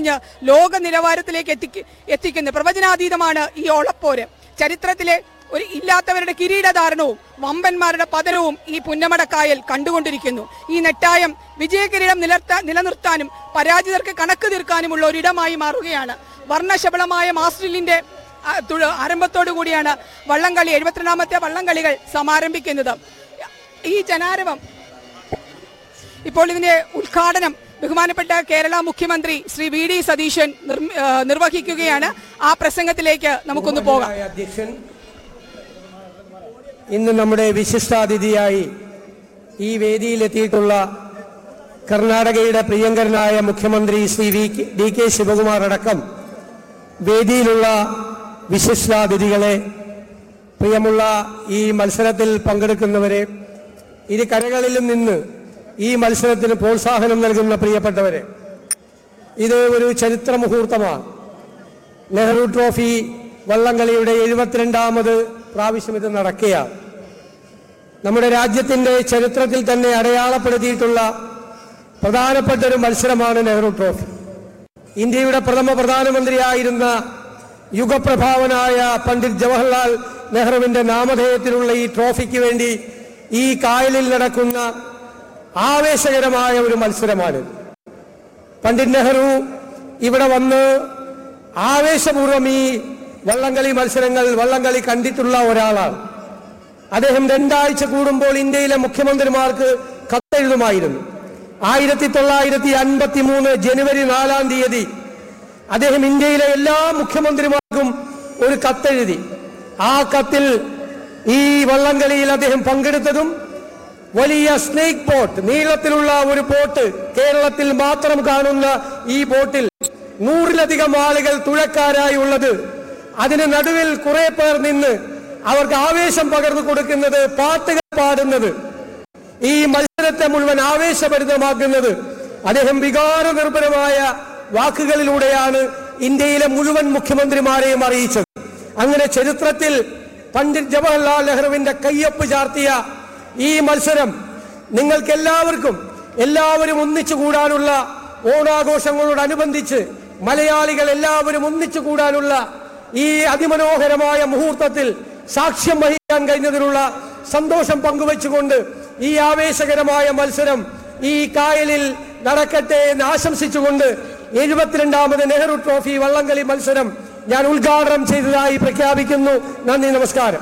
പൊതിഞ്ഞ് ലോക നിലവാരത്തിലേക്ക് എത്തിക്ക് എത്തിക്കുന്നത് പ്രവചനാതീതമാണ് ഈ ഓളപ്പോര് ചരിത്രത്തിലെ ഒരു ഇല്ലാത്തവരുടെ കിരീടധാരണവും വമ്പന്മാരുടെ പതനവും ഈ പുന്നമടക്കായൽ കണ്ടുകൊണ്ടിരിക്കുന്നു ഈ നെട്ടായം വിജയകിരീടം നിലർത്താ നിലനിർത്താനും പരാജിതർക്ക് കണക്ക് തീർക്കാനുമുള്ള ഒരിടമായി മാറുകയാണ് വർണ്ണശബളമായ മാസ്റ്ററിലിന്റെ ആ, തുഴ- ആരംഭത്തോടു കൂടിയാണ് വള്ളംകളി എഴുപത്തിരണ്ടാമത്തെ വള്ളംകളികൾ സമാരംഭിക്കുന്നത് ഈ ജനാരവം ഇപ്പോൾ ഇതിന്റെ ഉദ്ഘാടനം ബഹുമാനപ്പെട്ട കേരള മുഖ്യമന്ത്രി ശ്രീ വി ഡി സതീശൻ നിർമ്മ- ആ, നിർവഹിക്കുകയാണ് ആ പ്രസംഗത്തിലേക്ക് നമുക്കൊന്ന് പോകാം ബഹുമാന്യനായ അധ്യക്ഷൻ ഇന്ന് നമ്മുടെ വിശിഷ്ടാതിഥിയായി ഈ വേദിയിലെത്തിയിട്ടുള്ള കർണാടകയുടെ പ്രിയങ്കരനായ മുഖ്യമന്ത്രി Shri V K- D K Shivakumar അടക്കം വേദിയിലുള്ള വിശിഷ്ടാതിഥികളെ പ്രിയമുള്ള ഈ മത്സരത്തിൽ പങ്കെടുക്കുന്നവരെ ഇരു കരകളിലും നിന്ന് ഈ മത്സരത്തിന് പ്രോത്സാഹനം നൽകുന്ന പ്രിയപ്പെട്ടവരെ ഇത് ഒരു ചരിത്ര മുഹൂർത്തമാണ് നെഹ്റു ട്രോഫി വള്ളംകളിയുടെ എഴുപത്തിരണ്ടാമത് പ്രാവശ്യം ഇത് നടക്കുകയാണ് നമ്മുടെ രാജ്യത്തിന്റെ ചരിത്രത്തിൽ തന്നെ അടയാളപ്പെടുത്തിയിട്ടുള്ള പ്രധാനപ്പെട്ട ഒരു മത്സരമാണ് നെഹ്റു ട്രോഫി ഇന്ത്യയുടെ പ്രഥമ പ്രധാനമന്ത്രിയായിരുന്ന യുഗപ്രഭാവനായ പണ്ഡിറ്റ് ജവഹർലാൽ നെഹ്റുവിന്റെ നാമധേയത്തിലുള്ള ഈ ട്രോഫിക്ക് വേണ്ടി ഈ കായലിൽ നടക്കുന്ന ആവേശകരമായ ഒരു മത്സരമാണിത് പണ്ഡിറ്റ് നെഹ്റു ഇവിടെ വന്ന് ആവേശപൂർവ്വം ഈ വള്ളംകളി മത്സരങ്ങൾ വള്ളംകളി കണ്ടിട്ടുള്ള ഒരാളാണ് അദ്ദേഹം രണ്ടാഴ്ച കൂടുമ്പോൾ ഇന്ത്യയിലെ മുഖ്യമന്ത്രിമാർക്ക് കത്തെഴുതുമായിരുന്നു ആയിരത്തി തൊള്ളായിരത്തി അൻപത്തി മൂന്ന് ജനുവരി നാലാം തീയതി അദ്ദേഹം ഇന്ത്യയിലെ എല്ലാ മുഖ്യമന്ത്രിമാർക്കും ഒരു കത്തെഴുതി ആ കത്തിൽ ഈ വള്ളംകളിയിൽ അദ്ദേഹം പങ്കെടുത്തതും വലിയ സ്നേക്ക് ബോട്ട് നീളത്തിലുള്ള ഒരു ബോട്ട് കേരളത്തിൽ മാത്രം കാണുന്ന ഈ ബോട്ടിൽ നൂറിലധികം ആളുകൾ തുഴക്കാരായി ഉള്ളത് അതിന് നടുവിൽ കുറെ പേർ നിന്ന് അവർക്ക് ആവേശം പകർന്നു കൊടുക്കുന്നത് പാട്ടുകൾ പാടുന്നത് ഈ മത്സരത്തെ മുഴുവൻ ആവേശഭരിതമാക്കുന്നത് അദ്ദേഹം വികാര നിർഭരമായ വാക്കുകളിലൂടെയാണ് ഇന്ത്യയിലെ മുഴുവൻ മുഖ്യമന്ത്രിമാരെയും അറിയിച്ചത് അങ്ങനെ ചരിത്രത്തിൽ പണ്ഡിറ്റ് ജവഹർലാൽ നെഹ്റുവിന്റെ കയ്യൊപ്പ് ചാർത്തിയ ഈ മത്സരം നിങ്ങൾക്ക് എല്ലാവർക്കും എല്ലാവരും ഒന്നിച്ചു കൂടാനുള്ള ഓണാഘോഷങ്ങളോടനുബന്ധിച്ച് മലയാളികൾ എല്ലാവരും ഒന്നിച്ചു കൂടാനുള്ള ഈ അതിമനോഹരമായ മുഹൂർത്തത്തിൽ സാക്ഷ്യം വഹിക്കാൻ കഴിഞ്ഞതിനുള്ള സന്തോഷം പങ്കുവച്ചുകൊണ്ട് ഈ ആവേശകരമായ മത്സരം ഈ കായലിൽ നടക്കട്ടെ എന്ന് ആശംസിച്ചുകൊണ്ട് എഴുപത്തിരണ്ടാമത് നെഹ്റു ട്രോഫി വള്ളംകളി മത്സരം ഞാൻ ഉദ്ഘാടനം ചെയ്തതായി പ്രഖ്യാപിക്കുന്നു നന്ദി നമസ്കാരം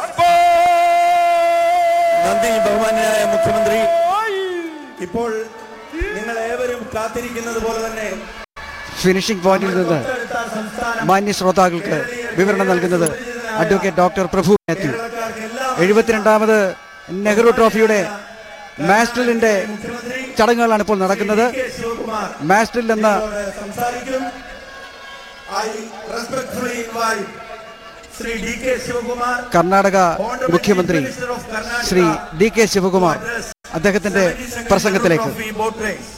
നന്ദി ബഹുമാന്യനായ മുഖ്യമന്ത്രി ഇപ്പോൾ നിങ്ങൾ ഏവരും കാത്തിരിക്കുന്നത് പോലെ തന്നെ ഫിനിഷിംഗ് പോയിന്റിൽ നിന്ന് തൊട്ടടുത്ത സംസ്ഥാനം മാന്യ ശ്രോതാക്കൾക്ക് വിവരണം നൽകുന്നത് അഡ്വക്കേറ്റ് ഡോക്ടർ പ്രഭു മാത്യു കേരളക്കാർക്ക് എല്ലാം എഴുപത്തിരണ്ടാമത് നെഹ്റു ട്രോഫിയുടെ മാസ്റ്റലിന്റെ ചടങ്ങുകളാണ് ഇപ്പോൾ നടക്കുന്നത് കെ ശിവകുമാർ മാസ്റ്റലിൽ എന്ന നിങ്ങളോട് സംസാരിക്കും I respectfully invite Shri D K Shivakumar Karnataka Honorable മുഖ്യമന്ത്രി Chief Minister of Karnataka, Shri D K Shivakumar to address അദ്ദേഹത്തിന്റെ 72nd പ്രസംഗത്തിലേക്ക് Trophy boat race.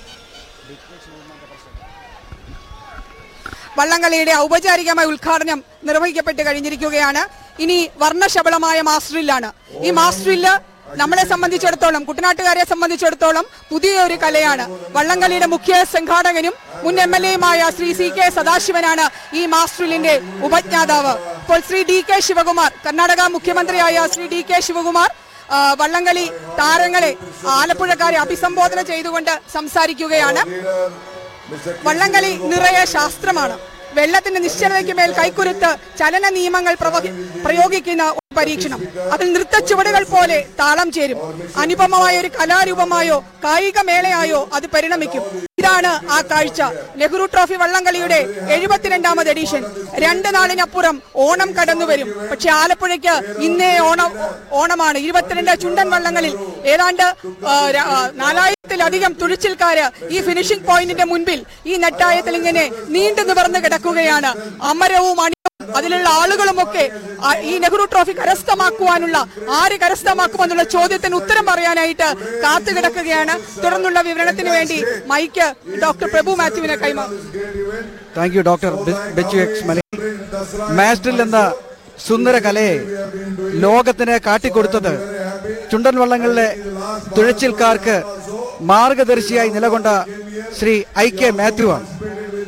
വള്ളംകളിയുടെ ഔപചാരികമായ ഉദ്ഘാടനം നിർവഹിക്കപ്പെട്ട് കഴിഞ്ഞിരിക്കുകയാണ് ഇനി വർണ്ണശബളമായ മാസ്റ്ററിലാണ് ഈ മാസ്റ്ററില് നമ്മളെ സംബന്ധിച്ചിടത്തോളം കുട്ടനാട്ടുകാരെ സംബന്ധിച്ചിടത്തോളം പുതിയൊരു കലയാണ് വള്ളംകളിയുടെ മുഖ്യ സംഘാടകനും മുൻ എം എൽ എയുമായ ശ്രീ സി കെ സദാശിവനാണ് ഈ മാസ്റ്ററിലിന്റെ ഉപജ്ഞാതാവ് ഇപ്പോൾ ശ്രീ ഡി കെ ശിവകുമാർ കർണാടക മുഖ്യമന്ത്രിയായ ശ്രീ ഡി കെ ശിവകുമാർ ആ, വള്ളംകളി താരങ്ങളെ ആലപ്പുഴക്കാരെ അഭിസംബോധന ചെയ്തുകൊണ്ട് സംസാരിക്കുകയാണ് വള്ളംകളി നിറയെ ശാസ്ത്രമാണ് വെള്ളത്തിന്റെ നിശ്ചലതയ്ക്ക് മേൽ കൈക്കുരുത്ത് ചലന നിയമങ്ങൾ പ്രവഹി- പ്രയോഗിക്കുന്ന ഒരു പരീക്ഷണം അതിൽ നൃത്തച്ചുവടുകൾ പോലെ താളം ചേരും അനുപമമായ ഒരു കലാരൂപമായോ കായിക മേളയായോ അത് പരിണമിക്കും ഇതാണ് ആ കാഴ്ച നെഹ്റു ട്രോഫി വള്ളംകളിയുടെ എഴുപത്തിരണ്ടാമത് എഡിഷൻ രണ്ട് നാളിനപ്പുറം ഓണം കടന്നു വരും പക്ഷെ ആലപ്പുഴയ്ക്ക് ഇന്നേ ഓണം ഓണമാണ് ഇരുപത്തിരണ്ട് ചുണ്ടൻ വള്ളങ്ങളിൽ ഏതാണ്ട് ആ, ര- ആ, നാലായിരത്തിലധികം തുഴച്ചിൽക്കാര് ഈ ഫിനിഷിംഗ് പോയിന്റിന്റെ മുൻപിൽ ഈ നെട്ടായത്തിൽ ഇങ്ങനെ നീണ്ടു നിവർന്ന് കിടക്കുകയാണ് അമരവും അണിയും അതിലുള്ള ആളുകളുമൊക്കെ ആ, ഈ നെഹ്റു ട്രോഫി കരസ്ഥമാക്കുവാനുള്ള ആര് കരസ്ഥമാക്കുമെന്നുള്ള ചോദ്യത്തിന് ഉത്തരം പറയാനായിട്ട് കാത്തു കിടക്കുകയാണ് തുടർന്നുള്ള വിവരണത്തിന് വേണ്ടി മൈക്ക് ഡോക്ടർ പ്രഭു മാത്യുവിനെ കൈമാറും thank you doctor Bechu X മലി മാസ്റ്ററിൽ എന്ന സുന്ദര കലയെ ലോകത്തിന് കാട്ടിക്കൊടുത്തത് ചുണ്ടൻ വള്ളങ്ങളിലെ തുഴച്ചിൽക്കാർക്ക് മാർഗദർശിയായി നിലകൊണ്ട ശ്രീ ഐ കെ മാത്യുവാണ്